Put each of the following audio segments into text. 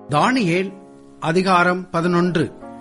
தானியேல் அதிகாரம் பதினொன்று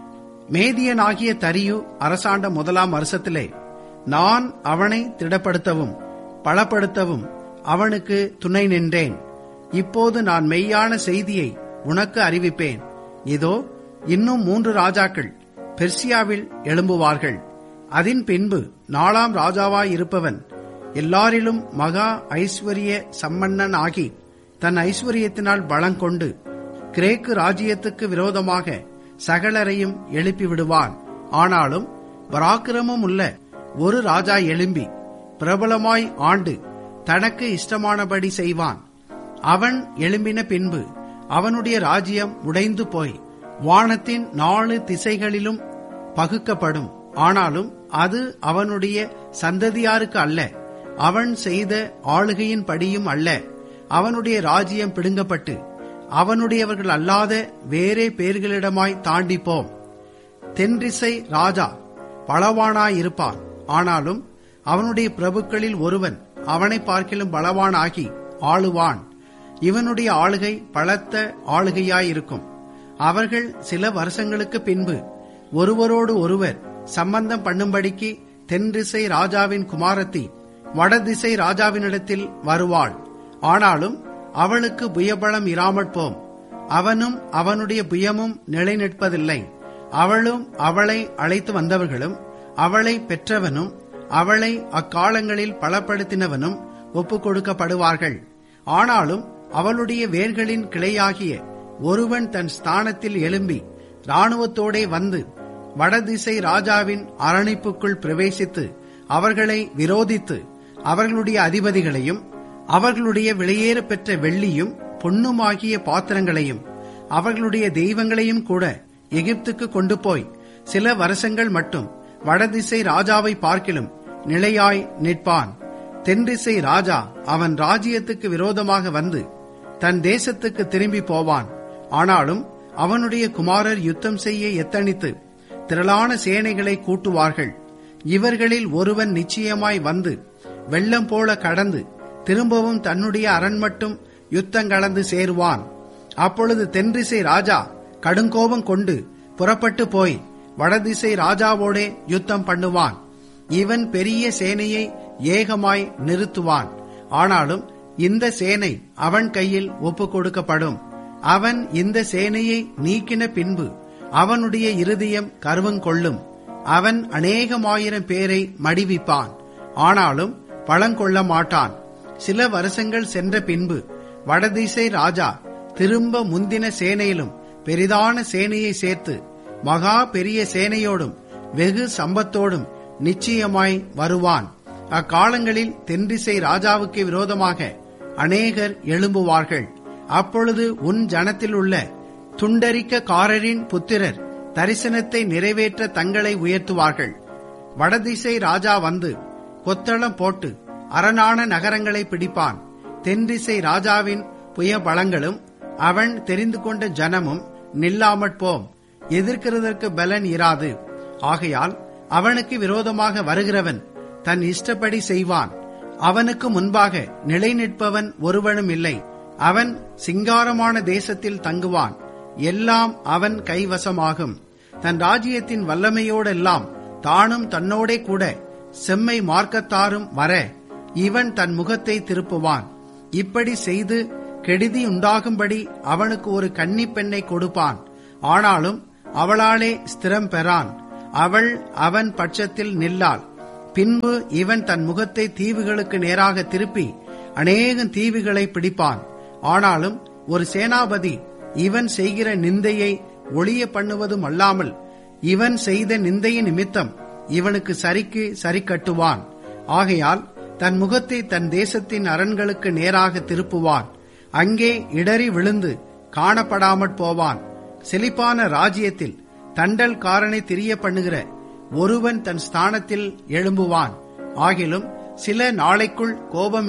மேதியனாகிய தரியு அரசாண்ட முதலாம் வருஷத்திலே நான் அவனை திடப்படுத்தவும் பலப்படுத்தவும் அவனுக்கு துணை நின்றேன் இப்போது நான் மெய்யான செய்தியை உனக்கு அறிவிப்பேன் இதோ இன்னும் மூன்று ராஜாக்கள் பெர்சியாவில் எழும்புவார்கள் அதன் பின்பு நாலாம் ராஜாவாய் இருப்பவன் எல்லாரிலும் மகா ஐஸ்வர்ய சம்பன்னன் ஆகி தன் ஐஸ்வர்யத்தினால் பலங்கொண்டு கிரேக்கு ராஜ்யத்துக்கு விரோதமாக சகலரையும் எழுப்பி விடுவான் ஆனாலும் பராக்கிரமம் உள்ள ஒரு ராஜா எழும்பி பிரபலமாய் ஆண்டு தனக்கு இஷ்டமானபடி செய்வான் அவன் எழும்பின பின்பு அவனுடைய ராஜ்யம் உடைந்து போய் வானத்தின் நாலு திசைகளிலும் பகுக்கப்படும் ஆனாலும் அது அவனுடைய சந்ததியாருக்கு அல்ல அவன் செய்த ஆளுகையின் படியும் அல்ல அவனுடைய ராஜ்யம் பிடுங்கப்பட்டு அவனுடையவர்கள் அல்லாத வேறே பேர்களிடமாய் தாண்டிப்போம் தென்றிசை ராஜா பலவானாயிருப்பான் ஆனாலும் அவனுடைய பிரபுக்களில் ஒருவன் அவனை பார்க்கிலும் பலவானாகி ஆளுவான் இவனுடைய ஆளுகை பலத்த ஆளுகையாயிருக்கும் அவர்கள் சில வருஷங்களுக்கு பின்பு ஒருவரோடு ஒருவர் சம்பந்தம் பண்ணும்படிக்கு தென்திசை ராஜாவின் குமாரத்தி வடதிசை ராஜாவினிடத்தில் வருவாள் ஆனாலும் அவளுக்கு புயபலம் இராமற் போம் அவனும் அவனுடைய புயமும் நிலை நிற்பதில்லை அவளும் அவளை அழைத்து வந்தவர்களும் அவளை பெற்றவனும் அவளை அக்காலங்களில் பலப்படுத்தினவனும் ஒப்புக் கொடுக்கப்படுவார்கள் ஆனாலும் அவளுடைய வேர்களின் கிளையாகிய ஒருவன் தன் ஸ்தானத்தில் எழும்பி இராணுவத்தோடே வந்து வடதிசை ராஜாவின் அரணிப்புக்குள் பிரவேசித்து அவர்களை விரோதித்து அவர்களுடைய அதிபதிகளையும் அவர்களுடைய வெளியேற பெற்ற வெள்ளியும் பொன்னுமாகிய பாத்திரங்களையும் அவர்களுடைய தெய்வங்களையும் கூட எகிப்துக்கு கொண்டு போய் சில வருஷங்கள் மட்டும் வடதிசை ராஜாவை பார்க்கிலும் நிலையாய் நிற்பான் தென்திசை ராஜா அவன் ராஜ்யத்துக்கு விரோதமாக வந்து தன் தேசத்துக்கு திரும்பி போவான் ஆனாலும் அவனுடைய குமாரர் யுத்தம் செய்ய எத்தனித்து திரளான சேனைகளை கூட்டுவார்கள் இவர்களில் ஒருவன் நிச்சயமாய் வந்து வெள்ளம் போல கடந்து திரும்பவும் தன்னுடைய அரண் மட்டும் யுத்தம் கலந்து சேருவான் அப்பொழுது தென்திசை ராஜா கடுங்கோபம் கொண்டு புறப்பட்டு போய் வடதிசை ராஜாவோடே யுத்தம் பண்ணுவான் இவன் பெரிய சேனையை ஏகமாய் நிறுத்துவான் ஆனாலும் இந்த சேனை அவன் கையில் ஒப்புக் கொடுக்கப்படும் அவன் இந்த சேனையை நீக்கின பின்பு அவனுடைய இருதயம் கருவங்கொள்ளும் அவன் அநேகமாயிரம் பேரை மடிவிப்பான் ஆனாலும் பழங்கொள்ள மாட்டான் சில வருஷங்கள் சென்ற பின்பு வடதிசை ராஜா திரும்ப முந்தின சேனையிலும் பெரிதான சேனையை சேர்த்து மகா பெரிய சேனையோடும் வெகு சம்பத்தோடும் நிச்சயமாய் வருவான் அக்காலங்களில் தென்திசை ராஜாவுக்கு விரோதமாக அநேகர் எழும்புவார்கள் அப்பொழுது உன் ஜனத்தில் உள்ள துண்டரிக்கக்காரரின் புத்திரர் தரிசனத்தை நிறைவேற்ற தங்களை உயர்த்துவார்கள் வடதிசை ராஜா வந்து கொத்தளம் போட்டு அரணான நகரங்களை பிடிப்பான் தென்திசை ராஜாவின் புய பலங்களும் அவன் தெரிந்து கொண்ட ஜனமும் நில்லாமற் போம் எதிர்க்கிறதற்கு பலன் இராது ஆகையால் அவனுக்கு விரோதமாக வருகிறவன் தன் இஷ்டப்படி செய்வான் அவனுக்கு முன்பாக நிலை நிற்பவன் ஒருவனும் இல்லை அவன் சிங்காரமான தேசத்தில் தங்குவான் எல்லாம் அவன் கைவசமாகும் தன் ராஜ்யத்தின் வல்லமையோடெல்லாம் தானும் தன்னோடே கூட செம்மை மார்க்கத்தாரும் வர இவன் தன் முகத்தை திருப்புவான் இப்படி செய்து கெடுதி உண்டாகும்படி அவனுக்கு ஒரு கன்னி பெண்ணை கொடுப்பான் ஆனாலும் அவளாலே ஸ்திரம் பெறான் அவள் அவன் பட்சத்தில் நில்லாள் பின்பு இவன் தன் முகத்தை தீவுகளுக்கு நேராக திருப்பி அநேகம் தீவுகளை பிடிப்பான் ஆனாலும் ஒரு சேனாபதி இவன் செய்கிற நிந்தையை ஒளிய பண்ணுவதும் அல்லாமல் இவன் செய்த நிந்தையின் நிமித்தம் இவனுக்கு சரிக்கு சரி கட்டுவான் ஆகையால் தன் முகத்தை தன் தேசத்தின் அரண்களுக்கு நேராக திருப்புவான் அங்கே இடறி விழுந்து காணப்படாமற் போவான் செழிப்பான ராஜ்யத்தில் தண்டல் காரனை திரிய பண்ணுகிற ஒருவன் தன் ஸ்தானத்தில் எழும்புவான் ஆகிலும் சில நாளைக்குள் கோபம்